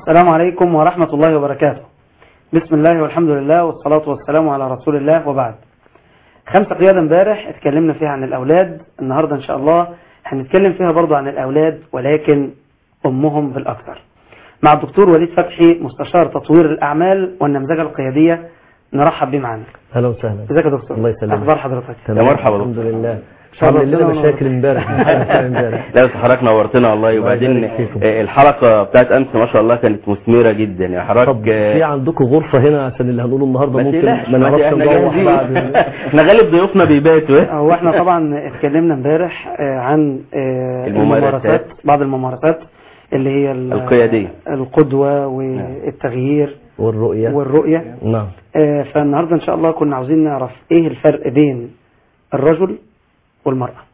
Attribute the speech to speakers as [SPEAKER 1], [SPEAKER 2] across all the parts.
[SPEAKER 1] السلام عليكم ورحمة الله وبركاته بسم الله والحمد لله والصلاة والسلام على رسول الله وبعد خمسة قيادة امبارح اتكلمنا فيها عن الأولاد النهاردة إن شاء الله هنتكلم فيها برضو عن الأولاد ولكن أمهم بالأكثر مع الدكتور وليد فتحي مستشار تطوير الأعمال والنمذجة القيادية نرحب بيه معانا
[SPEAKER 2] اهلا وسهلا
[SPEAKER 1] ازيك يا دكتور
[SPEAKER 2] الله يسلمك.
[SPEAKER 1] أخبار حضرتك
[SPEAKER 2] تمام.
[SPEAKER 3] مرحبا.
[SPEAKER 2] الحمد لله
[SPEAKER 1] شرفتنا
[SPEAKER 2] عامل لنا
[SPEAKER 1] ونورتنا.
[SPEAKER 2] مشاكل امبارح مشاكل امبارح
[SPEAKER 3] لا بس حضرتك نورتنا والله
[SPEAKER 2] الله
[SPEAKER 3] وبعدين
[SPEAKER 2] يبارك فيكم.
[SPEAKER 3] آه، الحلقه بتاعت امس ما شاء الله كانت مثمره جدا يا
[SPEAKER 2] طب
[SPEAKER 3] حضرتك آه،
[SPEAKER 2] في عندكم غرفة هنا عشان اللي هنقوله النهارده
[SPEAKER 3] ما
[SPEAKER 2] ممكن
[SPEAKER 3] تقلقش،
[SPEAKER 2] ما
[SPEAKER 3] ما
[SPEAKER 2] نعرفش
[SPEAKER 3] احنا
[SPEAKER 2] نروح
[SPEAKER 3] جاهزين
[SPEAKER 2] بعد
[SPEAKER 3] احنا غالب ضيوفنا بيباتوا إيه؟
[SPEAKER 1] هو احنا طبعا اتكلمنا امبارح آه، عن آه،
[SPEAKER 3] الممارسات.
[SPEAKER 1] بعض الممارسات اللي هي ال-
[SPEAKER 3] القيادية.
[SPEAKER 1] القدوة والتغيير
[SPEAKER 2] والرؤية
[SPEAKER 1] والرؤية
[SPEAKER 2] نعم
[SPEAKER 1] آه، فالنهاردة ان شاء الله كنا عاوزين نعرف ايه الفرق بين الرجل والمرأة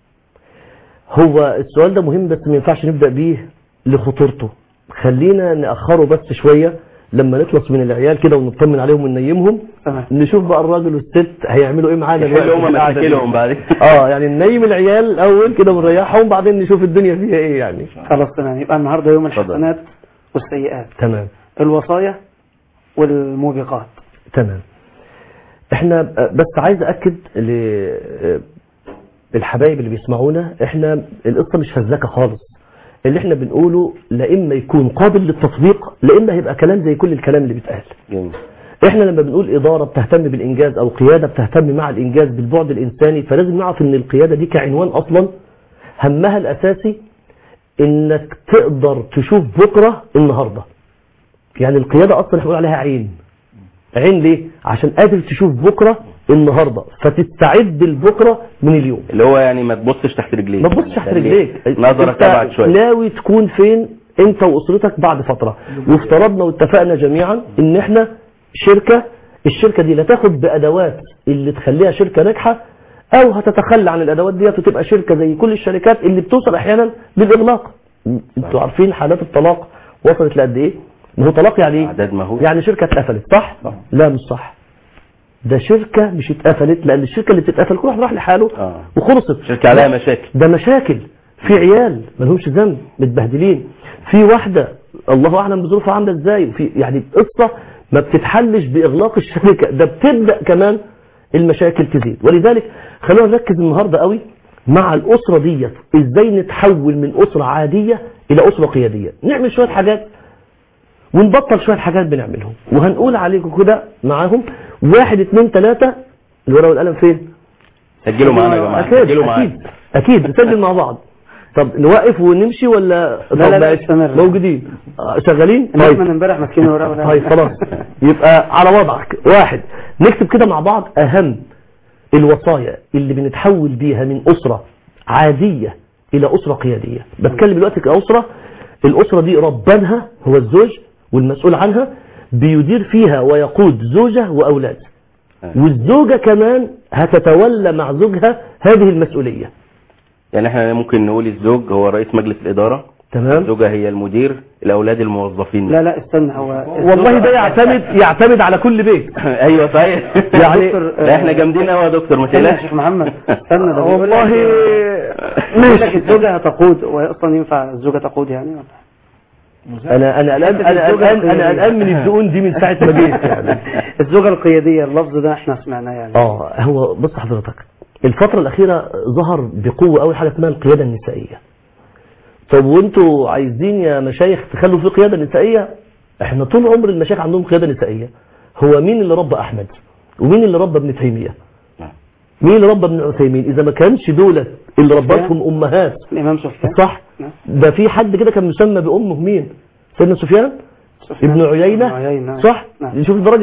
[SPEAKER 2] هو السؤال ده مهم بس ما ينفعش نبدأ بيه لخطورته خلينا نأخره بس شوية لما نخلص من العيال كده ونطمن عليهم وننيمهم
[SPEAKER 1] تمام
[SPEAKER 2] نشوف بقى الراجل والست هيعملوا ايه معانا
[SPEAKER 3] يحلوا
[SPEAKER 2] دلوقتي
[SPEAKER 3] هم
[SPEAKER 2] في القعدة دي.
[SPEAKER 3] مشاكلهم بعدين
[SPEAKER 2] اه يعني ننيم العيال الاول كده ونريحهم بعدين نشوف الدنيا فيها ايه يعني
[SPEAKER 1] خلاص تمام يبقى النهاردة يوم
[SPEAKER 3] اتفضل.
[SPEAKER 1] الحسنات والسيئات
[SPEAKER 2] تمام
[SPEAKER 1] الوصايا والموبقات
[SPEAKER 2] تمام احنا بس عايز اكد للحبايب اللي بيسمعونا احنا القصه مش فزلكه خالص اللي احنا بنقوله لا اما يكون قابل للتطبيق لا اما هيبقى كلام زي كل الكلام اللي بيتقال
[SPEAKER 3] جميل.
[SPEAKER 2] احنا لما بنقول اداره بتهتم بالانجاز او قياده بتهتم مع الانجاز بالبعد الانساني فلازم نعرف ان القياده دي كعنوان اصلا همها الاساسي انك تقدر تشوف بكره النهارده يعني القياده اصلا احنا بنقول عليها عين عين ليه عشان قادر تشوف بكره النهارده فتستعد لبكره من اليوم
[SPEAKER 3] اللي هو يعني ما تبصش تحت رجليك
[SPEAKER 2] ما تبصش تحت رجليك
[SPEAKER 3] نظرك
[SPEAKER 2] أنت
[SPEAKER 3] ابعد شويه
[SPEAKER 2] ناوي تكون فين انت واسرتك بعد فتره وافترضنا واتفقنا جميعا ان احنا شركه الشركه دي لا تاخد بادوات اللي تخليها شركه ناجحه او هتتخلى عن الادوات ديت وتبقى شركه زي كل الشركات اللي بتوصل احيانا للاغلاق انتوا عارفين حالات الطلاق وصلت لقد ايه ما هو طلاق يعني ايه
[SPEAKER 3] اعداد مهول
[SPEAKER 2] يعني شركه اتقفلت صح
[SPEAKER 3] صح.
[SPEAKER 2] لا مش صح ده شركه مش اتقفلت لان الشركه اللي بتتقفل كل واحد راح لحاله
[SPEAKER 3] اه
[SPEAKER 2] وخلصت
[SPEAKER 3] شركه عليها مشاكل
[SPEAKER 2] ده مشاكل في عيال ما لهمش ذنب متبهدلين في واحده الله اعلم بظروفها عامله ازاي وفي يعني قصه ما بتتحلش باغلاق الشركه ده بتبدا كمان المشاكل تزيد ولذلك خلونا نركز النهارده قوي مع الاسره ديت ازاي نتحول من اسره عاديه الى اسره قياديه نعمل شويه حاجات ونبطل شويه حاجات بنعملهم وهنقول عليكم كده معاهم واحد اتنين تلاته الورقه والقلم فين؟
[SPEAKER 3] سجلوا معانا يا جماعه
[SPEAKER 2] اكيد
[SPEAKER 3] سجلوا
[SPEAKER 2] اكيد
[SPEAKER 3] معانا
[SPEAKER 2] اكيد نسجل مع بعض طب نوقف ونمشي ولا
[SPEAKER 1] لا، لا،
[SPEAKER 2] طب
[SPEAKER 1] لا،
[SPEAKER 2] ماشي.
[SPEAKER 1] استمر.
[SPEAKER 2] موجودين آه، شغالين
[SPEAKER 1] الناس
[SPEAKER 2] طيب
[SPEAKER 1] من امبارح ماسكين ورقة ولا
[SPEAKER 2] طيب خلاص يبقى على وضعك واحد نكتب كده مع بعض اهم الوصايا اللي بنتحول بيها من اسره عاديه الى اسره قياديه بتكلم دلوقتي كاسره الاسره دي ربانها هو الزوج والمسؤول عنها بيدير فيها ويقود زوجه واولاد والزوجه كمان هتتولى مع زوجها هذه المسؤوليه
[SPEAKER 3] يعني احنا ممكن نقول الزوج هو رئيس مجلس الاداره
[SPEAKER 2] تمام
[SPEAKER 3] الزوجه هي المدير الاولاد الموظفين
[SPEAKER 1] لا لا استنى هو
[SPEAKER 2] والله ده يعتمد يعتمد على كل بيت
[SPEAKER 3] ايوه صحيح
[SPEAKER 2] يعني
[SPEAKER 1] دكتور،
[SPEAKER 3] لا احنا جامدين قوي يا دكتور ما
[SPEAKER 1] استنى يا
[SPEAKER 3] تقلقش
[SPEAKER 1] شيخ محمد استنى ده بيقول
[SPEAKER 2] والله
[SPEAKER 1] لك- بيقول لك الزوجة هتقود وهي اصلا ينفع الزوجة تقود يعني ولا؟
[SPEAKER 2] انا انا قلقان انا قلقان انا قلقان من الدقون دي من ساعه ما جيت يعني
[SPEAKER 1] الزوجة القيادية اللفظ ده احنا سمعناه يعني
[SPEAKER 2] اه هو بص حضرتك الفتره الاخيره ظهر بقوه قوي حاجه اسمها القياده النسائيه طب وانتوا عايزين يا مشايخ تخلوا في قياده نسائيه احنا طول عمر المشايخ عندهم قياده نسائيه هو مين اللي ربى احمد ومين اللي ربى ابن تيميه
[SPEAKER 3] نعم.
[SPEAKER 2] مين اللي ربى ابن عثيمين اذا ما كانش دولت اللي ربتهم امهات
[SPEAKER 1] الامام سفيان
[SPEAKER 2] صح
[SPEAKER 1] نعم.
[SPEAKER 2] ده في حد كده كان مسمى بامه مين سيدنا سفيان
[SPEAKER 1] سفيان.
[SPEAKER 2] ابن عيينة
[SPEAKER 1] ابن عيينة
[SPEAKER 2] صح
[SPEAKER 1] نعم.
[SPEAKER 2] شوف درجة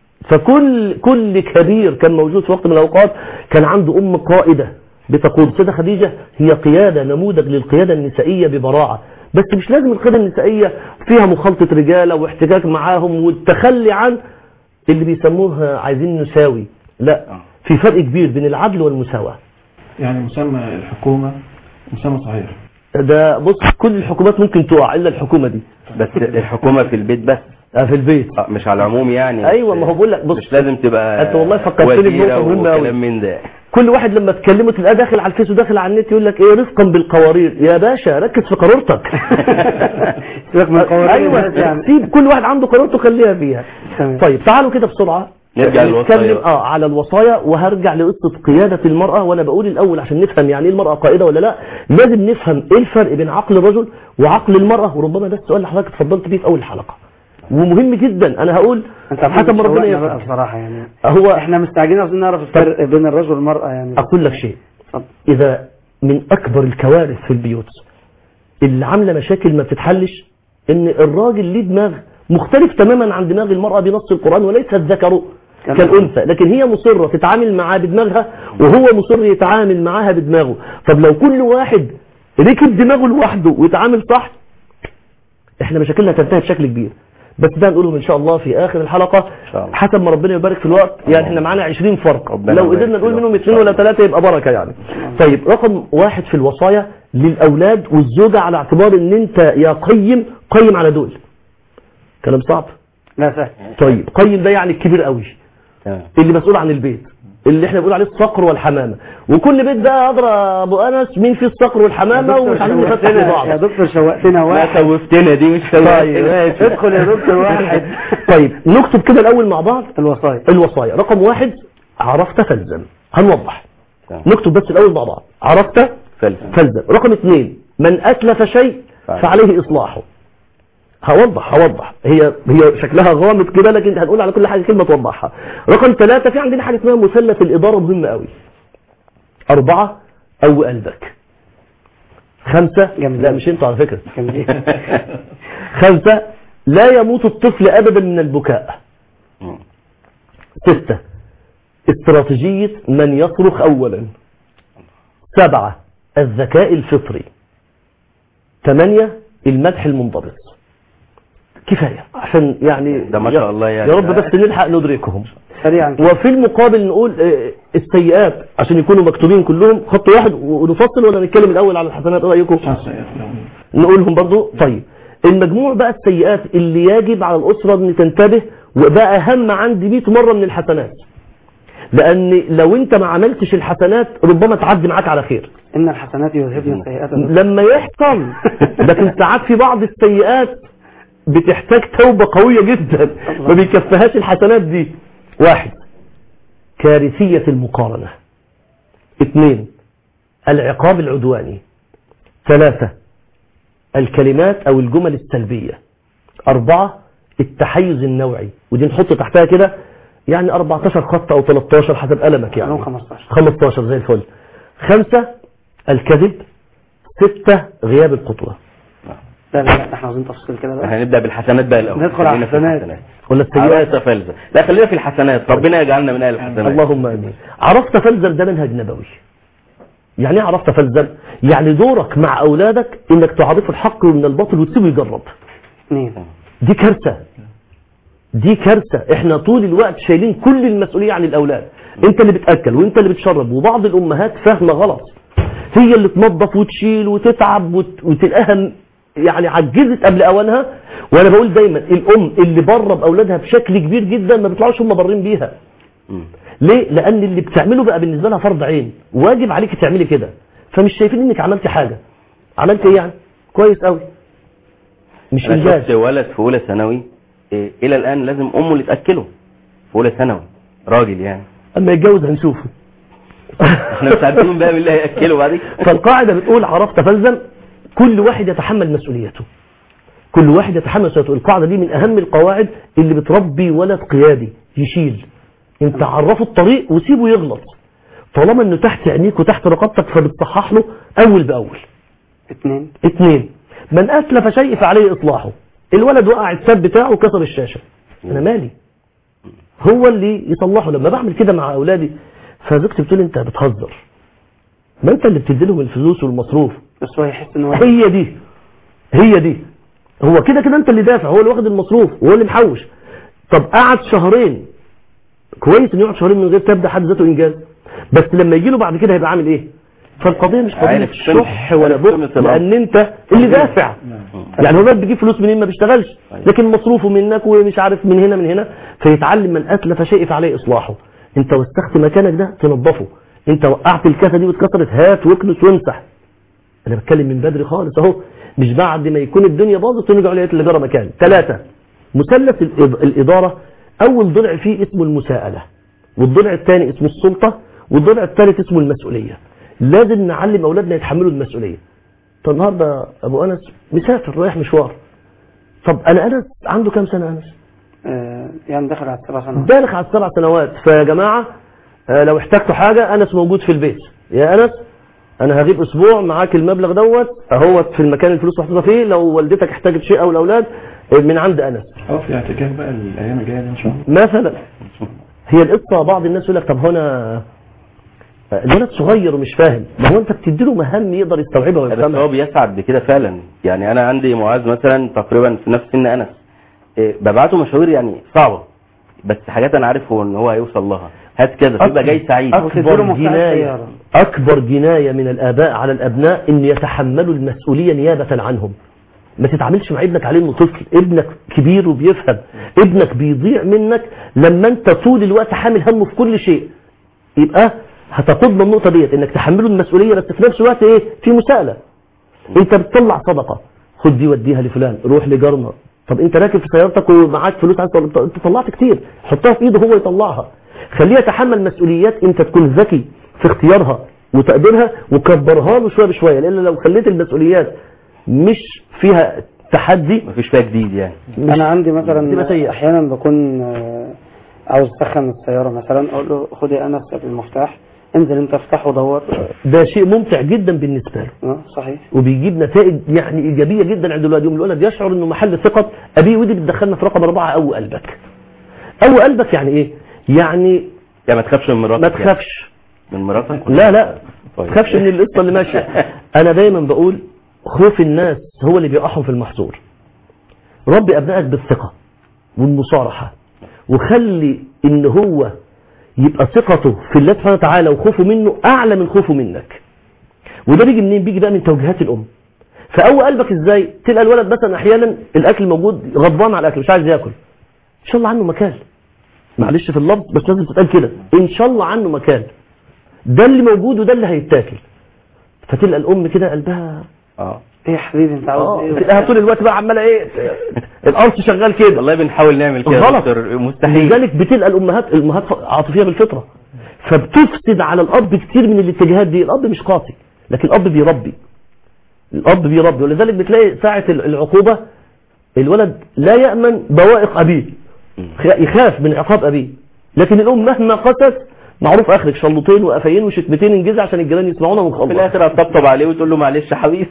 [SPEAKER 2] فكل كل كبير كان موجود في وقت من الأوقات كان عنده أم قائدة بتقود سيدة خديجة هي قيادة نموذج للقيادة النسائية ببراعة بس مش لازم القيادة النسائية فيها مخالطة رجالة واحتكاك معاهم والتخلي عن اللي بيسموها عايزين نساوي لا في فرق كبير بين العدل والمساواة
[SPEAKER 4] يعني مسمى الحكومة مسمى صحيح
[SPEAKER 2] ده بص كل الحكومات ممكن تقع إلا الحكومة دي
[SPEAKER 3] بس الحكومه في البيت بس
[SPEAKER 2] آه، في البيت
[SPEAKER 3] آه، مش على العموم يعني
[SPEAKER 2] ايوه ما هو بقول لك بص
[SPEAKER 3] مش لازم تبقى
[SPEAKER 2] أنت والله فكرتني
[SPEAKER 3] وزيرة
[SPEAKER 2] بنقطة مهمة أوي.
[SPEAKER 3] وكلام من ده
[SPEAKER 2] كل واحد لما تكلمه تلقاه داخل على الفيس وداخل على النت يقول لك ايه رفقا بالقوارير يا باشا ركز في قارورتك
[SPEAKER 1] سيبك من القوارير
[SPEAKER 2] ايوه
[SPEAKER 1] الناس يعني
[SPEAKER 2] سيب كل واحد عنده قارورته خليها فيها
[SPEAKER 1] تمام.
[SPEAKER 2] طيب تعالوا كده بسرعه
[SPEAKER 3] نرجع
[SPEAKER 2] نتكلم
[SPEAKER 3] للوصايا.
[SPEAKER 2] اه على الوصايا وهرجع لقصه قياده المراه وانا بقول الاول عشان نفهم يعني ايه المراه قائده ولا لا لازم نفهم ايه الفرق بين عقل الرجل وعقل المراه وربما ده السؤال اللي حضرتك اتفضلت بيه في اول الحلقه ومهم جدا انا هقول
[SPEAKER 1] انت
[SPEAKER 2] حسب ما ربنا
[SPEAKER 1] بتشوقنا بقى
[SPEAKER 2] يفهم
[SPEAKER 1] بصراحه يعني
[SPEAKER 2] هو
[SPEAKER 1] احنا مستعجلين عاوزين نعرف الفرق بين الرجل والمراه يعني
[SPEAKER 2] اقول لك شيء
[SPEAKER 1] اتفضل.
[SPEAKER 2] اذا من اكبر الكوارث في البيوت اللي عامله مشاكل ما بتتحلش ان الراجل ليه دماغ مختلف تماما عن دماغ المراه بنص القران وليس الذكر
[SPEAKER 1] تمام.
[SPEAKER 2] كالانثى لكن هي مصره تتعامل معاه بدماغها وهو مصر يتعامل معاها بدماغه طب لو كل واحد ركب دماغه لوحده ويتعامل صح احنا مشاكلنا تنتهي بشكل كبير بس ده نقولهم ان شاء الله في اخر الحلقه
[SPEAKER 3] شاء الله.
[SPEAKER 2] حسب ما ربنا يبارك في الوقت يعني احنا معانا 20 فرق
[SPEAKER 3] ربنا
[SPEAKER 2] لو
[SPEAKER 3] يبارك
[SPEAKER 2] قدرنا
[SPEAKER 3] في
[SPEAKER 2] نقول
[SPEAKER 3] الوقت.
[SPEAKER 2] منهم
[SPEAKER 3] إن
[SPEAKER 2] اثنين
[SPEAKER 3] شاء
[SPEAKER 2] ولا
[SPEAKER 3] الله.
[SPEAKER 2] ثلاثه يبقى بركه يعني طيب رقم واحد في الوصايا للاولاد والزوجه على اعتبار ان انت يا قيم قيم على دول كلام صعب
[SPEAKER 1] لا سهل
[SPEAKER 2] طيب قيم ده يعني الكبير قوي
[SPEAKER 3] تمام
[SPEAKER 2] اللي مسؤول عن البيت اللي احنا بنقول عليه الصقر والحمامه وكل بيت بقى ادرى ابو انس مين فيه الصقر والحمامه ومش عايزين نفتح
[SPEAKER 1] شوقتنا-
[SPEAKER 2] لبعض
[SPEAKER 1] يا دكتور شوقتنا
[SPEAKER 3] لا
[SPEAKER 1] واحد
[SPEAKER 3] خوفتنا دي مش
[SPEAKER 2] طيب
[SPEAKER 3] خوفتنا
[SPEAKER 2] ماشي.
[SPEAKER 1] ادخل يا دكتور واحد
[SPEAKER 2] طيب نكتب كده الاول مع بعض
[SPEAKER 1] الوصايا
[SPEAKER 2] الوصايا رقم واحد عرفت فلزم هنوضح
[SPEAKER 3] تمام.
[SPEAKER 2] نكتب بس الاول مع بعض عرفت
[SPEAKER 3] فلسفة
[SPEAKER 2] فلزم رقم اثنين من اتلف شيء فعليه اصلاحه هوضح هوضح هي هي شكلها غامض كده لكن هنقول على كل حاجه كلمه توضحها رقم ثلاثة في عندنا حاجه اسمها مثلث الاداره مهمه قوي أربعة أو قلبك خمسة
[SPEAKER 1] جميل.
[SPEAKER 2] لا مش انتوا على فكرة
[SPEAKER 1] جميل.
[SPEAKER 2] خمسة لا يموت الطفل أبدا من البكاء
[SPEAKER 3] مم.
[SPEAKER 2] ستة استراتيجية من يصرخ أولا سبعة الذكاء الفطري ثمانية المدح المنضبط كفاية عشان يعني
[SPEAKER 3] ده ما شاء الله يعني.
[SPEAKER 2] يا رب بس نلحق ندركهم
[SPEAKER 1] سريعا كده.
[SPEAKER 2] وفي المقابل نقول آه، السيئات عشان يكونوا مكتوبين كلهم خط واحد ونفصل ولا نتكلم الأول على الحسنات ايه رأيكم
[SPEAKER 4] خمسة يا أخي.
[SPEAKER 2] نقولهم برضو طيب المجموع بقى السيئات اللي يجب على الأسرة ان تنتبه وبقى أهم عندي 100 مرة من الحسنات لأن لو أنت ما عملتش الحسنات ربما تعدي معاك على خير
[SPEAKER 1] ان الحسنات يذهبن السيئات
[SPEAKER 2] لما يحصل لكن ساعات في بعض السيئات بتحتاج توبة قوية جدا ما بيكفيهاش الحسنات دي واحد كارثية المقارنة اثنين العقاب العدواني ثلاثة الكلمات او الجمل السلبية اربعة التحيز النوعي ودي نحط تحتها كده يعني 14 خط او 13 حسب قلمك يعني
[SPEAKER 1] يعني 15
[SPEAKER 2] 15 زي الفل خمسة الكذب ستة غياب القدوة
[SPEAKER 1] لا لا لا احنا عاوزين تفصيل كده بقى
[SPEAKER 3] هنبدأ بالحسنات بقى الأول
[SPEAKER 1] ندخل على
[SPEAKER 3] خلينا في
[SPEAKER 1] الحسنات.
[SPEAKER 2] ولا السيئات
[SPEAKER 3] عرفت فلزة لا خلينا في الحسنات ربنا يجعلنا من أهل الحسنات
[SPEAKER 2] اللهم امين عرفت فلزم ده منهج نبوي يعني ايه عرفت فلزم يعني دورك مع اولادك انك تعرفوا الحق من الباطل وتسيبه يجرب
[SPEAKER 1] اثنين
[SPEAKER 2] دي كارثه دي كارثه احنا طول الوقت شايلين كل المسؤوليه عن الاولاد انت اللي بتاكل وانت اللي بتشرب وبعض الامهات فاهمه غلط هي اللي تنظف وتشيل وتتعب وت... وتلاقيها يعني عجزت قبل اوانها وانا بقول دايما الام اللي بره باولادها بشكل كبير جدا ما بيطلعوش هم بارين بيها
[SPEAKER 3] مم.
[SPEAKER 2] ليه لان اللي بتعمله بقى بالنسبه لها فرض عين واجب عليك تعملي كده فمش شايفين انك عملتي حاجه عملت ايه يعني كويس قوي مش
[SPEAKER 3] أنا
[SPEAKER 2] انجاز
[SPEAKER 3] شفت ولد في أولى ثانوي إيه، إلى الآن لازم أمه اللي تأكله في أولى ثانوي راجل يعني
[SPEAKER 2] اما يتجوز هنشوفه
[SPEAKER 3] احنا مش عارفين بقى مين اللي هيأكله بعدين
[SPEAKER 2] فالقاعده بتقول عرفت فلزم كل واحد يتحمل مسؤوليته كل واحد يتحمل مسؤوليته القاعده دي من اهم القواعد اللي بتربي ولد قيادي يشيل انت عرفه الطريق وسيبه يغلط طالما انه تحت عينيك وتحت رقبتك فبتصحح له اول باول
[SPEAKER 1] اثنين
[SPEAKER 2] اثنين من أتلف شيء فعليه إصلاحه الولد وقع التاب بتاعه وكسر الشاشة أنا مالي هو اللي يصلحه لما بعمل كده مع أولادي فزوجتي بتقول أنت بتهزر ما أنت اللي بتدي لهم الفلوس والمصروف
[SPEAKER 1] بس هو يحس ان هو
[SPEAKER 2] هي دي هي دي هو كده كده أنت اللي دافع هو اللي واخد المصروف وهو اللي محوش طب قعد شهرين كويس انه يقعد شهرين من غير تاب ده حد ذاته انجاز بس لما يجي له بعد كده هيبقى عامل ايه فالقضيه مش قضيه
[SPEAKER 3] عارف قيمة-
[SPEAKER 2] شح ولا
[SPEAKER 3] عارف
[SPEAKER 2] بخل
[SPEAKER 3] قيمة الأمر.
[SPEAKER 2] لان انت اللي دافع يعني هو بقى بيجيب فلوس منين ما بيشتغلش لكن مصروفه منك ومش عارف من هنا من هنا فيتعلم من اتلف شيء فعليه اصلاحه انت وسخت مكانك ده تنظفه انت وقعت الكاسه دي واتكسرت هات واكنس وامسح انا بتكلم من بدري خالص اهو مش بعد ما يكون الدنيا باظت ونرجع لقيت اللي جرى مكان ثلاثه مثلث الإض- الاداره اول ضلع فيه اسمه المساءله والضلع الثاني اسمه السلطه والضلع الثالث اسمه المسؤوليه لازم نعلم اولادنا يتحملوا المسؤوليه طب النهارده ابو انس مسافر رايح مشوار طب انا انس عنده كام سنه انس
[SPEAKER 1] آه، يعني دخل على السبع سنوات
[SPEAKER 2] داخل على السبع سنوات فيا جماعة آه، لو احتجتوا حاجة أنس موجود في البيت يا أنس أنا هغيب أسبوع معاك المبلغ دوت أهوت في المكان الفلوس محطوطة فيه لو والدتك احتاجت شيء أو الأولاد آه، من عند أنس
[SPEAKER 4] اه في اعتكاف بقى الايام الجايه دي ان شاء الله
[SPEAKER 2] مثلا هي القصة بعض الناس يقول لك طب هنا آه، الولد صغير ومش فاهم ما هو أنت بتديله مهام يقدر يستوعبها
[SPEAKER 3] بس هو
[SPEAKER 2] ويفهمها
[SPEAKER 3] بيسعد بكده فعلا يعني انا عندي معاذ مثلا تقريبا في نفس سن انس إيه، ببعته مشاوير يعني صعبه بس حاجات انا عارف هو ان هو هيوصل لها هات كذا تبقى جاي سعيد
[SPEAKER 1] وتديله
[SPEAKER 2] أكبر
[SPEAKER 1] مفتاح
[SPEAKER 2] جناية
[SPEAKER 1] السيارة.
[SPEAKER 2] أكبر جناية من الآباء على الأبناء إن يتحملوا المسؤولية نيابة عنهم ما تتعاملش مع ابنك عليه انه طفل ابنك كبير وبيفهم ابنك بيضيع منك لما انت طول الوقت حامل همه في كل شيء يبقى هتقودنا النقطة ديت انك تحمله المسؤولية بس في نفس الوقت ايه في مساءلة انت بتطلع صدقة خد دي وديها لفلان روح لجارنا طب انت راكب في سيارتك ومعاك فلوس عايز تطلع- انت طلعت كتير حطها في ايده هو يطلعها خليه يتحمل مسؤوليات انت تكون ذكي في اختيارها وتقديرها وكبرها له شويه بشويه لان لو خليت المسؤوليات مش فيها تحدي
[SPEAKER 3] مفيش فيها جديد يعني
[SPEAKER 2] مش
[SPEAKER 1] انا عندي
[SPEAKER 2] تبقى
[SPEAKER 1] مثلا
[SPEAKER 2] سيئة.
[SPEAKER 1] احيانا بكون آه، عاوز اسخن السياره مثلا اقول له خد يا انس المفتاح انزل انت افتح ودور
[SPEAKER 2] ده شيء ممتع جدا بالنسبه له
[SPEAKER 1] آه، صحيح
[SPEAKER 2] وبيجيب نتائج يعني ايجابيه جدا عند الولد يوم الولد يشعر انه محل ثقه ابيه ودي بتدخلنا في رقم اربعه او قلبك او قلبك يعني ايه؟ يعني
[SPEAKER 3] يعني ما تخافش من مراتك
[SPEAKER 2] ما
[SPEAKER 3] يعني.
[SPEAKER 2] تخافش
[SPEAKER 3] من مراتك
[SPEAKER 2] لا لا
[SPEAKER 3] طيب.
[SPEAKER 2] ما تخافش من القصه اللي ماشيه انا دايما بقول خوف الناس هو اللي بيوقعهم في المحظور ربي ابنائك بالثقه والمصارحه وخلي ان هو يبقى ثقته في الله سبحانه وتعالى وخوفه منه اعلى من خوفه منك وده بيجي منين بيجي بقى من توجيهات الام فقوي قلبك ازاي تلقى الولد مثلا احيانا الاكل موجود غضبان على الاكل مش عايز ياكل ان شاء الله عنه مكان معلش في اللفظ بس لازم تتقال كده ان شاء الله عنه مكان ده اللي موجود وده اللي هيتاكل فتلقى الام كده قلبها
[SPEAKER 3] اه
[SPEAKER 1] ايه يا حبيبي انت عاوز
[SPEAKER 2] اه
[SPEAKER 1] ايه
[SPEAKER 2] تلاقيها طول الوقت بقى عماله ايه القرص شغال كده
[SPEAKER 3] والله بنحاول نعمل كده يا
[SPEAKER 2] غلط
[SPEAKER 3] دكتور مستحيل
[SPEAKER 2] لذلك بتلقى الامهات الامهات عاطفيه بالفطره فبتفسد على الاب كتير من الاتجاهات دي الاب مش قاسي لكن الاب بيربي الاب بيربي ولذلك بتلاقي ساعه العقوبه الولد لا يامن بوائق ابيه يخاف من عقاب ابيه لكن الام مهما قست معروف اخرك شلوطين وقفايين وشتمتين انجزها عشان الجيران يسمعونا
[SPEAKER 3] في
[SPEAKER 2] ونخبط
[SPEAKER 3] الاخر هتطبطب عليه وتقول له معلش يا حبيبي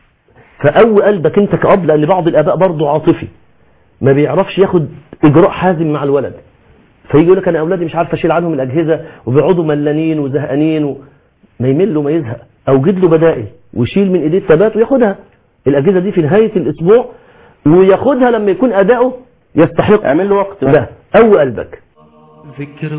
[SPEAKER 2] فقوي قلبك انت كأب لان بعض الاباء برضه عاطفي ما بيعرفش ياخد اجراء حازم مع الولد فيجي يقول لك انا اولادي مش عارف اشيل عنهم الاجهزه وبيقعدوا ملانين وزهقانين و... ما يمل وما يزهق اوجد له بدائل ويشيل من ايديه الثبات وياخدها الاجهزه دي في نهايه الاسبوع وياخدها لما يكون اداؤه يستحق
[SPEAKER 3] اعمل له وقت بقى.
[SPEAKER 2] ده قوي قلبك
[SPEAKER 5] ذكر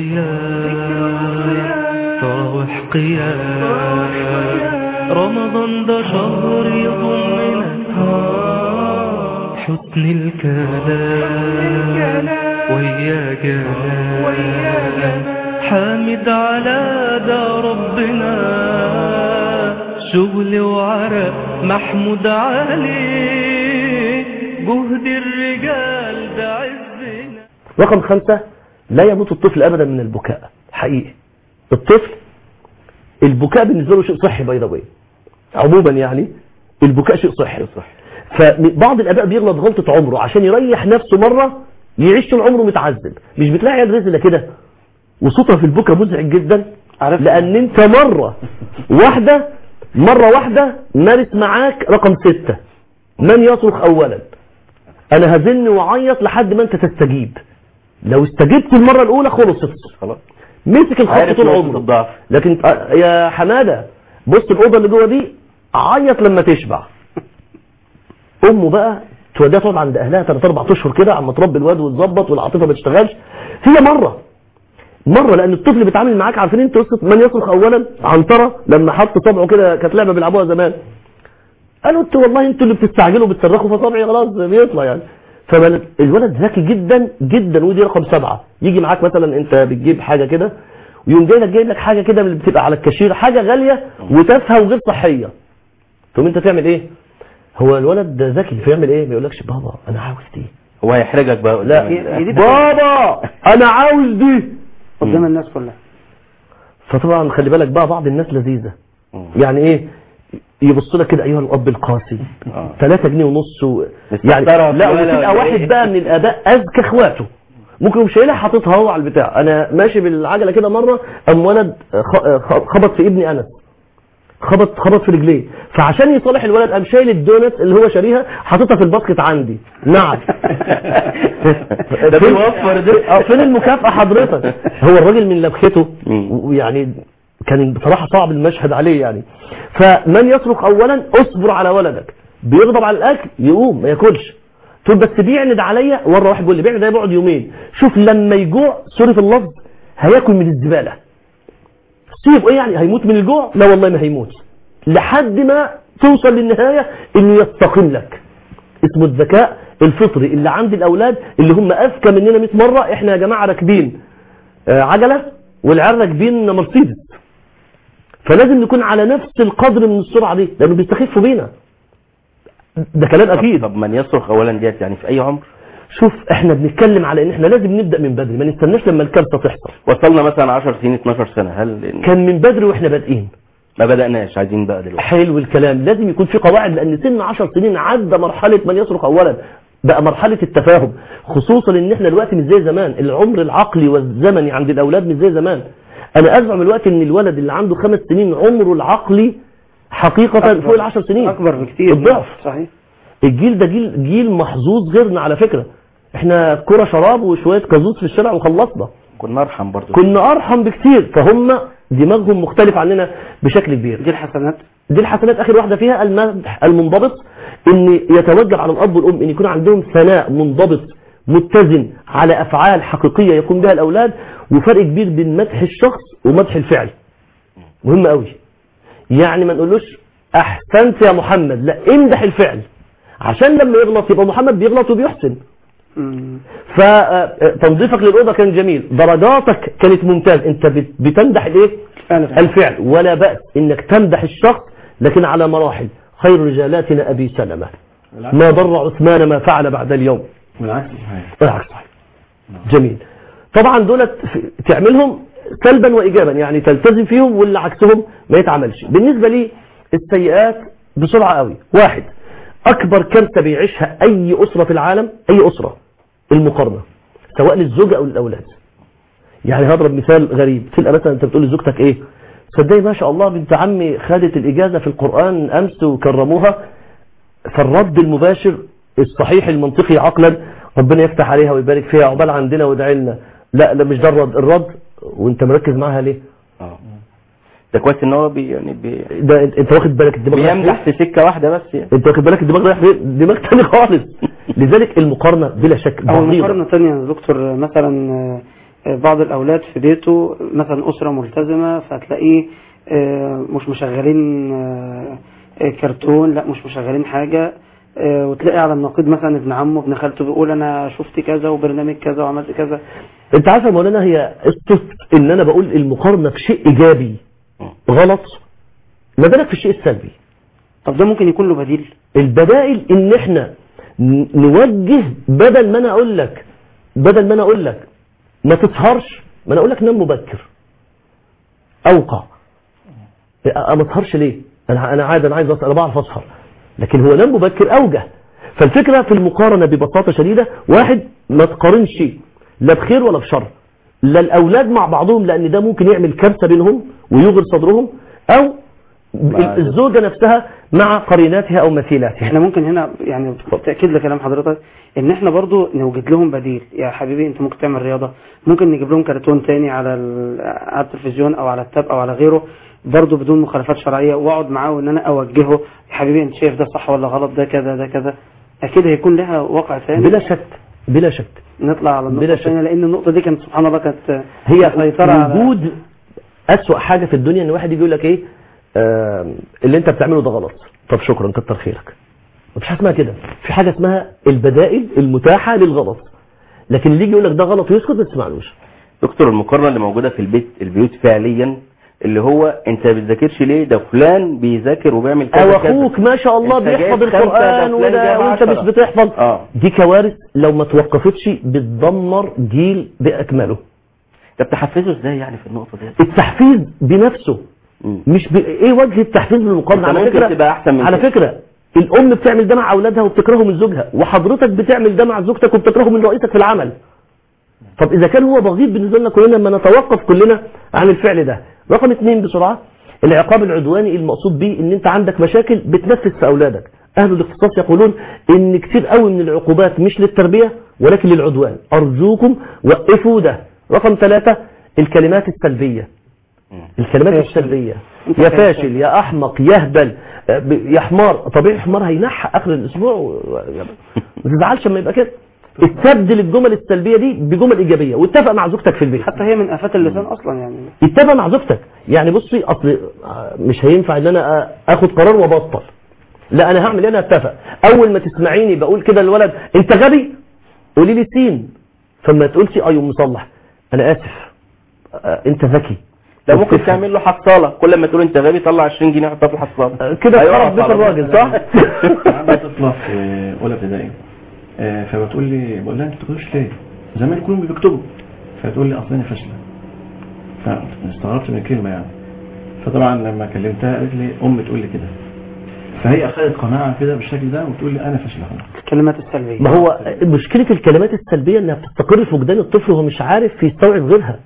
[SPEAKER 5] وصيام تراوح قيام رمضان ده شهر يضمنا حسن الكلام ويا جمال حامد على ده ربنا شغل وعرق محمود عليه جهد الرجال ده عزنا
[SPEAKER 2] رقم خمسة لا يموت الطفل أبدا من البكاء حقيقي الطفل البكاء بالنسبة له شيء صحي باي ذا واي عموما يعني البكاء شيء صحي فبعض الآباء بيغلط غلطة عمره عشان يريح نفسه مرة يعيش طول عمره متعذب مش بتلاقي عيال رزلة كده وصوتها في البكاء مزعج جدا
[SPEAKER 1] عارف
[SPEAKER 2] لأن أنت مرة واحدة مرة واحدة مارس معاك رقم ستة من يصرخ أولا أنا هزن وأعيط لحد ما أنت تستجيب لو استجبت المرة الأولى خلصت
[SPEAKER 3] خلاص
[SPEAKER 2] مسك الخط
[SPEAKER 3] عارف
[SPEAKER 2] طول
[SPEAKER 3] نقطة
[SPEAKER 2] عمره
[SPEAKER 3] الضعف
[SPEAKER 2] لكن آه، يا حمادة بص الأوضة اللي جوه دي عيط لما تشبع أمه بقى توديها تقعد عند أهلها ثلاث أربع أشهر كده عما تربي الواد وتظبط والعاطفة ما تشتغلش هي مرة مرة لأن الطفل بيتعامل معاك عارفين أنت قصة من يصرخ أولا عنترة لما حط صبعه كده كانت لعبة بيلعبوها زمان قالوا انتوا والله انتوا اللي بتستعجلوا بتصرخوا فصبعي خلاص بيطلع يعني فالولد ذكي جدا جدا ودي رقم سبعة يجي معاك مثلا انت بتجيب حاجة كده ويوم جاي لك جايب لك حاجه كده من اللي بتبقى على الكاشير حاجه غاليه وتافهه وغير صحيه تقوم انت تعمل ايه هو الولد ده ذكي فيعمل ايه ما يقولكش بابا انا عاوز دي
[SPEAKER 3] هو هيحرجك بقى
[SPEAKER 2] لا
[SPEAKER 3] قدام الناس.
[SPEAKER 1] هي دي
[SPEAKER 2] بابا انا عاوز دي
[SPEAKER 1] قدام الناس كلها
[SPEAKER 2] فطبعا خلي بالك بقى بعض الناس لذيذه
[SPEAKER 3] مم.
[SPEAKER 2] يعني ايه يبص لك كده ايها الاب القاسي
[SPEAKER 3] آه.
[SPEAKER 2] 3 جنيه ونص و...
[SPEAKER 3] مستكترة
[SPEAKER 2] يعني لا
[SPEAKER 3] ولا
[SPEAKER 2] وتبقى
[SPEAKER 3] ولا
[SPEAKER 2] واحد
[SPEAKER 3] إيه؟
[SPEAKER 2] بقى من الاباء اذكى اخواته ممكن يقوم شايلها حاططها هو على البتاع انا ماشي بالعجله كده مره قام ولد خ- خ- خبط في ابني انس خبط خبط في رجليه فعشان يصالح الولد قام شايل الدونت اللي هو شاريها حاططها في الباسكت عندي نعم
[SPEAKER 3] ده
[SPEAKER 2] فين-
[SPEAKER 3] بيوفر ده.
[SPEAKER 2] اه فين المكافأة حضرتك هو الراجل من لبخته
[SPEAKER 3] مم.
[SPEAKER 2] ويعني كان بصراحة صعب المشهد عليه يعني فمن يصرخ اولا اصبر على ولدك بيغضب على الاكل يقوم ما ياكلش تقول بس بيعند عليا ورا واحد بيقول لي بيعند ده بيقعد يومين شوف لما يجوع سوري في اللفظ هياكل من الزبالة سيب ايه يعني هيموت من الجوع لا والله ما هيموت لحد ما توصل للنهاية انه يستقيم لك اسمه الذكاء الفطري اللي عند الاولاد اللي هم اذكى مننا 100 مره احنا يا جماعه راكبين آه، عجله والعيال راكبين مرسيدس فلازم نكون على نفس القدر من السرعه دي لانه بيستخفوا بينا ده كلام اكيد
[SPEAKER 3] طب من يصرخ اولا ديت يعني في اي عمر
[SPEAKER 2] شوف احنا بنتكلم على ان احنا لازم نبدا من بدري ما نستناش لما الكارثه تحصل
[SPEAKER 3] وصلنا مثلا 10 سنين 12 سنه هل
[SPEAKER 2] كان من بدري واحنا بادئين
[SPEAKER 3] ما بدأناش عايزين بقى دلوقتي
[SPEAKER 2] حلو الكلام لازم يكون في قواعد لان سن 10 سنين عدى مرحله من يصرخ اولا بقى مرحله التفاهم خصوصا ان احنا دلوقتي مش زي زمان العمر العقلي والزمني عند الاولاد مش زي زمان انا ازعم الوقت ان الولد اللي عنده خمس سنين عمره العقلي حقيقه فوق العشر سنين
[SPEAKER 1] اكبر بكتير
[SPEAKER 2] الضعف
[SPEAKER 1] صحيح
[SPEAKER 2] الجيل ده جيل جيل محظوظ غيرنا على فكره احنا كرة شراب وشويه كازوز في الشارع وخلصنا
[SPEAKER 3] كنا ارحم برضو
[SPEAKER 2] كنا ارحم بكتير فهم دماغهم مختلف عننا بشكل كبير
[SPEAKER 1] دي الحسنات
[SPEAKER 2] دي الحسنات اخر واحده فيها المدح المنضبط ان يتوجه على الاب والام ان يكون عندهم ثناء منضبط متزن على افعال حقيقيه يقوم بها الاولاد وفرق كبير بين مدح الشخص ومدح الفعل مهم قوي يعني ما نقولوش احسنت يا محمد لا امدح الفعل عشان لما يغلط يبقى محمد بيغلط وبيحسن
[SPEAKER 1] مم.
[SPEAKER 2] فتنظيفك للاوضه كان جميل درجاتك كانت ممتاز انت بت- بتمدح الايه
[SPEAKER 1] فعلا
[SPEAKER 2] الفعل ولا بأس انك تمدح الشخص لكن على مراحل خير رجالاتنا ابي سلمة ما ضر عثمان ما فعل بعد اليوم
[SPEAKER 4] بالعكس صحيح
[SPEAKER 2] بالعكس صحيح جميل طبعا دولت في- تعملهم سلبا وايجابا يعني تلتزم فيهم واللي عكسهم ما يتعملش بالنسبه لي السيئات بسرعه قوي واحد اكبر كارثه بيعيشها اي اسره في العالم اي اسره المقارنه سواء للزوجه او للاولاد يعني هضرب مثال غريب تلقى مثلا انت بتقول لزوجتك ايه صدقني ما شاء الله بنت عمي خدت الاجازه في القران امس وكرموها فالرد المباشر الصحيح المنطقي عقلا ربنا يفتح عليها ويبارك فيها عقبال عندنا وادعي لنا لا ده مش ده الرد الرد وانت مركز معاها ليه
[SPEAKER 3] اه ده كويس ان هو بي يعني بي
[SPEAKER 2] ده انت انت واخد بالك الدماغ رايح
[SPEAKER 3] بيمدح
[SPEAKER 2] فين؟
[SPEAKER 3] في سكه واحده بس يعني
[SPEAKER 2] انت واخد بالك الدماغ رايح فين؟ دماغ تاني خالص لذلك المقارنه بلا شك
[SPEAKER 1] او
[SPEAKER 2] ضريبة.
[SPEAKER 1] مقارنة تانية يا دكتور مثلا آه، بعض الاولاد في بيته مثلا اسرة ملتزمة فتلاقيه آه، مش مشغلين آه، آه، كرتون لا مش مشغلين حاجة آه، وتلاقي على النقيض مثلا ابن عمه ابن خالته بيقول انا شفت كذا وبرنامج كذا وعملت كذا
[SPEAKER 2] انت عارف يا مولانا هي قصه ان انا بقول المقارنه في شيء ايجابي غلط ما بالك في الشيء السلبي
[SPEAKER 1] طب ده ممكن يكون له بديل
[SPEAKER 2] البدائل ان احنا ن- نوجه بدل ما انا اقول لك بدل ما انا اقول لك ما تسهرش ما انا اقول لك نام مبكر اوقع اه ما تسهرش ليه انا انا عادي انا عايز أسهر، انا بعرف اسهر لكن هو نام مبكر اوجه فالفكره في المقارنه ببساطه شديده واحد ما تقارنش لا بخير ولا بشر لا الاولاد مع بعضهم لان ده ممكن يعمل كارثه بينهم ويغر صدرهم او
[SPEAKER 3] مع-
[SPEAKER 2] الزوجه نفسها مع قريناتها او مثيلاتها
[SPEAKER 1] احنا ممكن هنا يعني تأكيد لكلام حضرتك ان احنا برضو نوجد لهم بديل يا حبيبي انت ممكن تعمل رياضة ممكن نجيب لهم كرتون تاني على ال- على التلفزيون او على التاب او على غيره برضو بدون مخالفات شرعية واقعد معاه وان انا اوجهه يا حبيبي انت شايف ده صح ولا غلط ده كذا ده كذا اكيد هيكون لها واقع ثاني
[SPEAKER 2] بلا شك بلا شك
[SPEAKER 1] نطلع على النقطة
[SPEAKER 2] بلا شك.
[SPEAKER 1] الثانية لان النقطة دي كانت سبحان الله كانت
[SPEAKER 2] هي
[SPEAKER 1] مسيطرة على
[SPEAKER 2] وجود أسوأ حاجة في الدنيا ان واحد يجي يقول لك ايه آه اللي انت بتعمله ده غلط طب شكرا كتر خيرك مفيش حاجه اسمها كده في حاجه اسمها البدائل المتاحه للغلط لكن اللي يجي يقول لك ده غلط ويسكت ما تسمعلوش
[SPEAKER 3] دكتور المقارنه اللي موجوده في البيت البيوت فعليا اللي هو انت ما بتذاكرش ليه ده فلان بيذاكر وبيعمل كذا
[SPEAKER 2] او
[SPEAKER 3] كذا.
[SPEAKER 2] اخوك ما شاء الله
[SPEAKER 3] انت جايب
[SPEAKER 2] بيحفظ
[SPEAKER 3] خمسة، ده
[SPEAKER 2] القرآن
[SPEAKER 3] فلان
[SPEAKER 2] وده
[SPEAKER 3] جايب
[SPEAKER 2] وانت مش
[SPEAKER 3] عشرة.
[SPEAKER 2] بتحفظ
[SPEAKER 3] اه
[SPEAKER 2] دي كوارث لو ما توقفتش بتدمر جيل باكمله
[SPEAKER 3] انت بتحفزه ازاي يعني في النقطه دي
[SPEAKER 2] التحفيز بنفسه
[SPEAKER 3] مم.
[SPEAKER 2] مش ب... ايه وجه التحفيز بالمقارنه
[SPEAKER 3] انت
[SPEAKER 2] على
[SPEAKER 3] ممكن
[SPEAKER 2] فكره
[SPEAKER 3] تبقى احسن من
[SPEAKER 2] على
[SPEAKER 3] كده.
[SPEAKER 2] فكره الام بتعمل ده مع اولادها وبتكرهه من زوجها وحضرتك بتعمل ده مع زوجتك وبتكرهه من رئيسك في العمل طب اذا كان هو بغيض بالنسبه لنا كلنا لما نتوقف كلنا عن الفعل ده رقم اثنين بسرعه العقاب العدواني المقصود به ان انت عندك مشاكل بتنفذ في اولادك اهل الاختصاص يقولون ان كتير قوي من العقوبات مش للتربيه ولكن للعدوان ارجوكم وقفوا ده رقم ثلاثة الكلمات السلبيه الكلمات
[SPEAKER 1] فاشل.
[SPEAKER 2] السلبيه
[SPEAKER 1] انت
[SPEAKER 2] يا
[SPEAKER 1] فاشل.
[SPEAKER 2] فاشل يا احمق يا هبل آه، ب- يا حمار طبيعي حمار هينحى اخر الاسبوع و- و- ما تزعلش لما يبقى كده استبدل الجمل السلبيه دي بجمل ايجابيه واتفق مع زوجتك في البيت
[SPEAKER 1] حتى هي من آفات اللسان أصلا يعني
[SPEAKER 2] اتفق مع زوجتك يعني بصي اصل آه، مش هينفع ان انا آه، اخد قرار وابطل لا انا هعمل إيه؟ انا اتفق اول ما تسمعيني بقول كده للولد انت غبي قولي لي سين فما تقولش ايوه مصلح انا اسف آه، انت ذكي
[SPEAKER 3] ده ممكن
[SPEAKER 2] وبتفهم.
[SPEAKER 3] تعمل له حصاله كل ما تقول انت غبي طلع 20 جنيه حطها في الحصاله
[SPEAKER 2] آه، كده
[SPEAKER 3] هيقف
[SPEAKER 2] اتخرب بيت
[SPEAKER 3] على
[SPEAKER 2] الراجل صح
[SPEAKER 4] عندي طفله في اولى ابتدائي آه، فبتقول لي بقول لها انت بتكتبش ليه؟ زمان كلهم بيكتبوا فتقول لي اصل انا فاشله فاستغربت من الكلمه يعني فطبعا لما كلمتها قالت لي امي تقول لي كده فهي اخذت قناعه كده بالشكل ده وتقول لي انا فاشله خلاص
[SPEAKER 1] الكلمات السلبية
[SPEAKER 2] ما هو مشكلة الكلمات السلبية انها بتستقر في وجدان الطفل وهو مش عارف يستوعب غيرها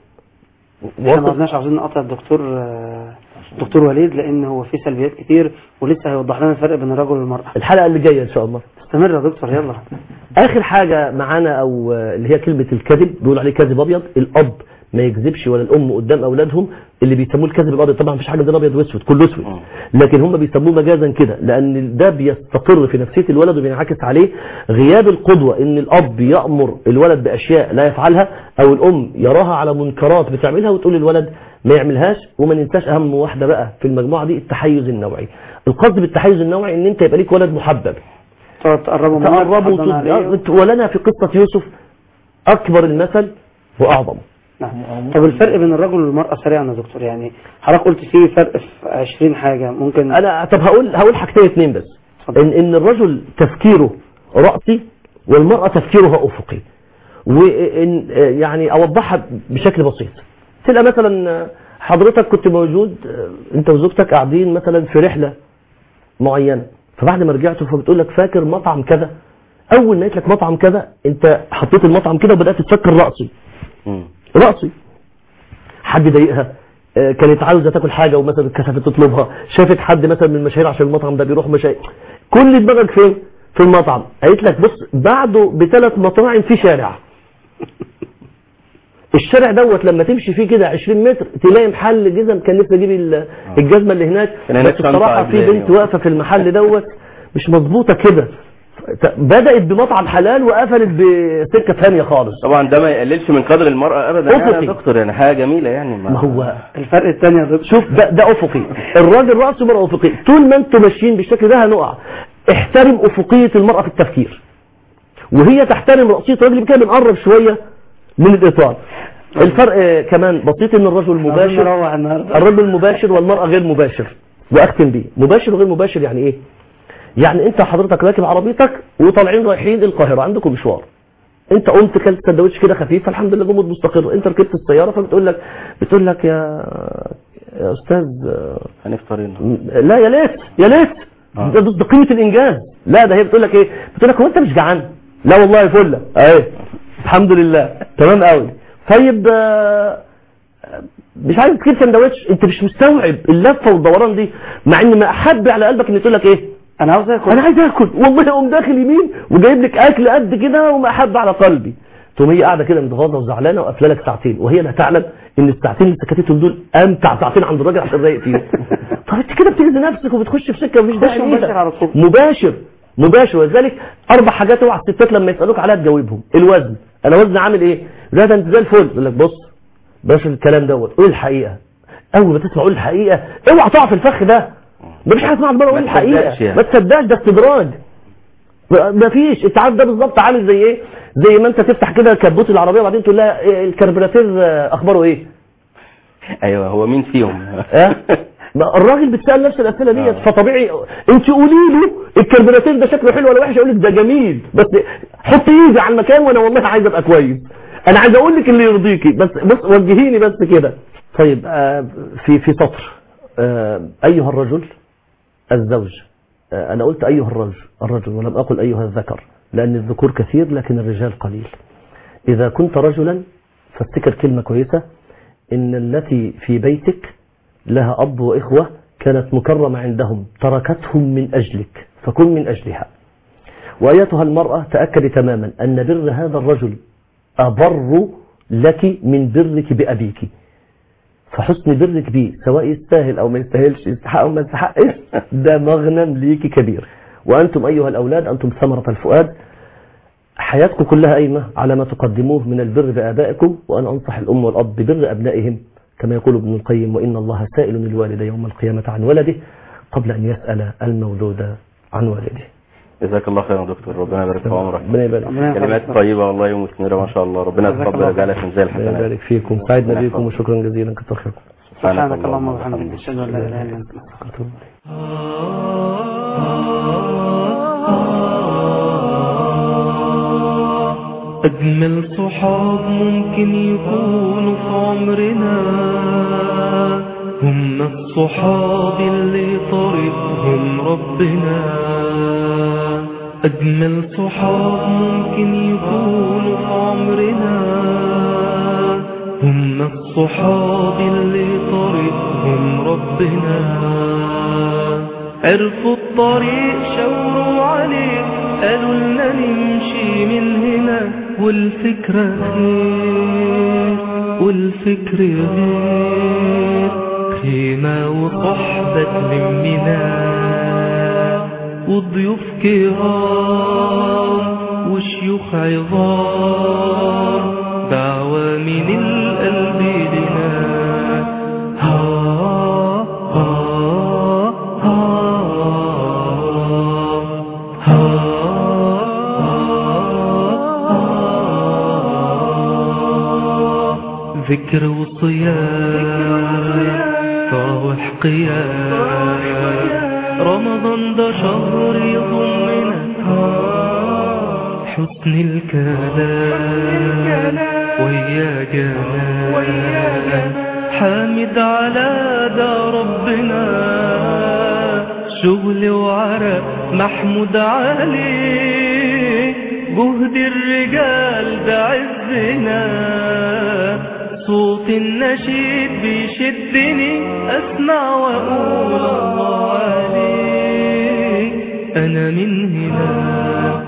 [SPEAKER 1] احنا ما عدناش عاوزين نقطع الدكتور آه، دكتور وليد لأن هو في سلبيات كتير ولسه هيوضح لنا الفرق بين الرجل والمرأة
[SPEAKER 2] الحلقة اللي جاية ان شاء الله
[SPEAKER 1] استمر يا دكتور يلا
[SPEAKER 2] اخر حاجة معانا او آه، اللي هي كلمة الكذب بيقول عليه كذب ابيض الاب ما يكذبش ولا الام قدام اولادهم اللي بيسموه الكذب الابيض طبعا مفيش حاجه عندنا ابيض واسود كله اسود لكن هم بيسموه مجازا كده لان ده بيستقر في نفسيه الولد وبينعكس عليه غياب القدوه ان الاب يامر الولد باشياء لا يفعلها او الام يراها على منكرات بتعملها وتقول للولد ما يعملهاش وما ننساش اهم واحده بقى في المجموعه دي التحيز النوعي القصد بالتحيز النوعي ان انت يبقى ليك ولد محبب
[SPEAKER 1] تقعد تقربوا منك
[SPEAKER 2] تقربوا
[SPEAKER 1] تحضن عليه.
[SPEAKER 2] وتد- ولنا في قصه يوسف اكبر المثل واعظم
[SPEAKER 1] نعم. طب الفرق بين الرجل والمرأة سريعا يا دكتور يعني حضرتك قلت فيه فرق في 20 حاجة ممكن
[SPEAKER 2] انا طب هقول هقول حاجتين اتنين بس
[SPEAKER 1] اتفضل.
[SPEAKER 2] ان ان الرجل تفكيره راسي والمراه تفكيرها افقي وان يعني اوضحها بشكل بسيط تلقى مثلا حضرتك كنت موجود انت وزوجتك قاعدين مثلا في رحله معينه فبعد ما رجعتوا فبتقول لك فاكر مطعم كذا اول ما قلت لك مطعم كذا انت حطيت المطعم كده وبدات تفكر راسي
[SPEAKER 3] مم.
[SPEAKER 2] رأسي حد ضايقها آه، كانت عاوزة تاكل حاجة ومثلا اتكسفت تطلبها شافت حد مثلا من المشاهير عشان المطعم ده بيروح مشاهير كل دماغك فين في المطعم قالت لك بص بعده بثلاث مطاعم في شارع الشارع دوت لما تمشي فيه كده 20 متر تلاقي محل جزم كان نفسي اجيب ال- الجزمه اللي هناك
[SPEAKER 3] كان هناك
[SPEAKER 2] بس بصراحه
[SPEAKER 3] شنطة
[SPEAKER 2] في
[SPEAKER 3] قبلاني.
[SPEAKER 2] بنت واقفه في المحل دوت مش مظبوطه كده بدات بمطعم حلال وقفلت بسكه ثانيه خالص
[SPEAKER 3] طبعا ده ما يقللش من قدر المرأة ابدا يعني
[SPEAKER 2] أفقي.
[SPEAKER 3] يا دكتور يعني حاجة جميلة يعني
[SPEAKER 2] ما هو
[SPEAKER 1] الفرق الثاني يا دكتور
[SPEAKER 2] شوف ده, ده افقي الراجل راسه مرأة افقي طول ما انتوا ماشيين بالشكل ده هنقع احترم افقيه المراه في التفكير وهي تحترم راسيه الراجل كده بنقرب شويه من الاطار الفرق آه، كمان بسيط ان الرجل
[SPEAKER 1] عاوزين
[SPEAKER 2] مباشر
[SPEAKER 1] نروح النهارده
[SPEAKER 2] الرجل مباشر والمراه غير مباشر واختم بيه مباشر وغير مباشر يعني ايه يعني انت حضرتك راكب عربيتك وطالعين رايحين القاهره عندكم مشوار انت قمت كلت سندوتش كده خفيف فالحمد لله جمود مستقر انت ركبت السياره فبتقول لك بتقول لك يا يا استاذ آه،
[SPEAKER 3] هنفطرين
[SPEAKER 2] لا يا ليت يا ليت
[SPEAKER 3] آه.
[SPEAKER 2] ده ده قيمه الانجاز لا ده هي بتقول لك ايه بتقول لك هو انت مش جعان لا والله فله اهي الحمد لله تمام قوي طيب آه، مش عايز تجيب سندوتش انت مش مستوعب اللفه والدوران دي مع ان ما احب على قلبك ان تقول لك ايه
[SPEAKER 1] انا عاوز اكل
[SPEAKER 2] انا عايز اكل والله اقوم داخل يمين وجايب لك اكل قد كده وما احب على قلبي تقوم هي قاعده كده متغاضه وزعلانه وقافله لك ساعتين وهي لا تعلم ان الساعتين اللي سكتتهم دول امتع ساعتين عند الراجل عشان رايق فيهم طب انت كده بتجزي نفسك وبتخش في سكه مفيش داعي
[SPEAKER 1] خش مباشر
[SPEAKER 2] ليها.
[SPEAKER 1] على طول.
[SPEAKER 2] مباشر مباشر ولذلك اربع حاجات اوعى الستات لما يسالوك عليها تجاوبهم الوزن انا وزني عامل ايه؟ لا ده انت زي الفل يقول لك بص بلاش الكلام دوت قول الحقيقه اول ما تسمع قول الحقيقه اوعى تقع في الفخ ده مفيش حاجه اسمها عمال اقول
[SPEAKER 3] ما تصدقش
[SPEAKER 2] الحقيقه
[SPEAKER 3] يعني.
[SPEAKER 2] ما تصدقش ده استدراج ما فيش انت عارف ده بالظبط عامل زي ايه زي ما انت تفتح كده كبوت العربيه وبعدين تقول لها إيه الكربراتير آه، اخباره ايه
[SPEAKER 3] ايوه هو مين فيهم
[SPEAKER 2] اه ما الراجل بتسال نفس الاسئله ديت
[SPEAKER 3] آه.
[SPEAKER 2] فطبيعي انت قولي له الكربراتير ده شكله حلو ولا وحش يقول لك ده جميل بس حطي ايدي على المكان وانا والله عايز ابقى كويس انا عايز اقول لك اللي يرضيكي بس بص وجهيني بس كده طيب آه، في في سطر آه، ايها الرجل الزوج آه، انا قلت ايها الرجل الرجل ولم اقل ايها الذكر لان الذكور كثير لكن الرجال قليل اذا كنت رجلا فافتكر كلمه كويسه ان التي في بيتك لها اب واخوه كانت مكرمه عندهم تركتهم من اجلك فكن من اجلها وايتها المراه تاكدي تماما ان بر هذا الرجل أبر لك من برك بأبيك فحسن برك بيه سواء يستاهل أو ما يستاهلش يستحق أو ما يستحقش ده مغنم ليك كبير وأنتم أيها الأولاد أنتم ثمرة الفؤاد حياتكم كلها قايمة على ما تقدموه من البر بآبائكم وأنا أنصح الأم والأب ببر أبنائهم كما يقول ابن القيم وإن الله سائل الوالد يوم القيامة عن ولده قبل أن يسأل المولود عن والده
[SPEAKER 3] جزاك الله خيرا يا دكتور ربنا يبارك في عمرك
[SPEAKER 2] ربنا يبارك
[SPEAKER 1] ربنا يبارك
[SPEAKER 3] كلمات
[SPEAKER 1] فيك.
[SPEAKER 3] طيبة والله ومثمرة ما شاء الله ربنا
[SPEAKER 1] جزاك
[SPEAKER 3] يتقبل
[SPEAKER 1] الله
[SPEAKER 3] ويجعلها في ميزان
[SPEAKER 2] ربنا
[SPEAKER 3] الحسنات
[SPEAKER 2] يبارك فيكم سعدنا بكم وشكرا جزيلا كتر خيركم
[SPEAKER 1] سبحانك اللهم وبحمدك اشهد ان لا اله الا انت
[SPEAKER 2] أتوب إليك.
[SPEAKER 5] أجمل صحاب ممكن يكونوا في عمرنا هم الصحاب اللي طريقهم ربنا أجمل صحاب ممكن يكونوا في عمرنا هم الصحاب اللي طريقهم ربنا عرفوا الطريق شاوروا عليه قالوا لنا نمشي من هنا والفكرة خير والفكر غير خيمة وصحبة تلمنا وضيوف كرام وشيوخ عظام دعوة من القلب لنا ها ها ها ها ذكر وصيام تراوح قيام رمضان ده شهر يضمنا حسن الكلام ويا جمال حامد على ده ربنا شغل وعرق محمود عليه جهد الرجال ده عزنا صوت النشيد بيشدني اسمع واقول الله عليه انا من هنا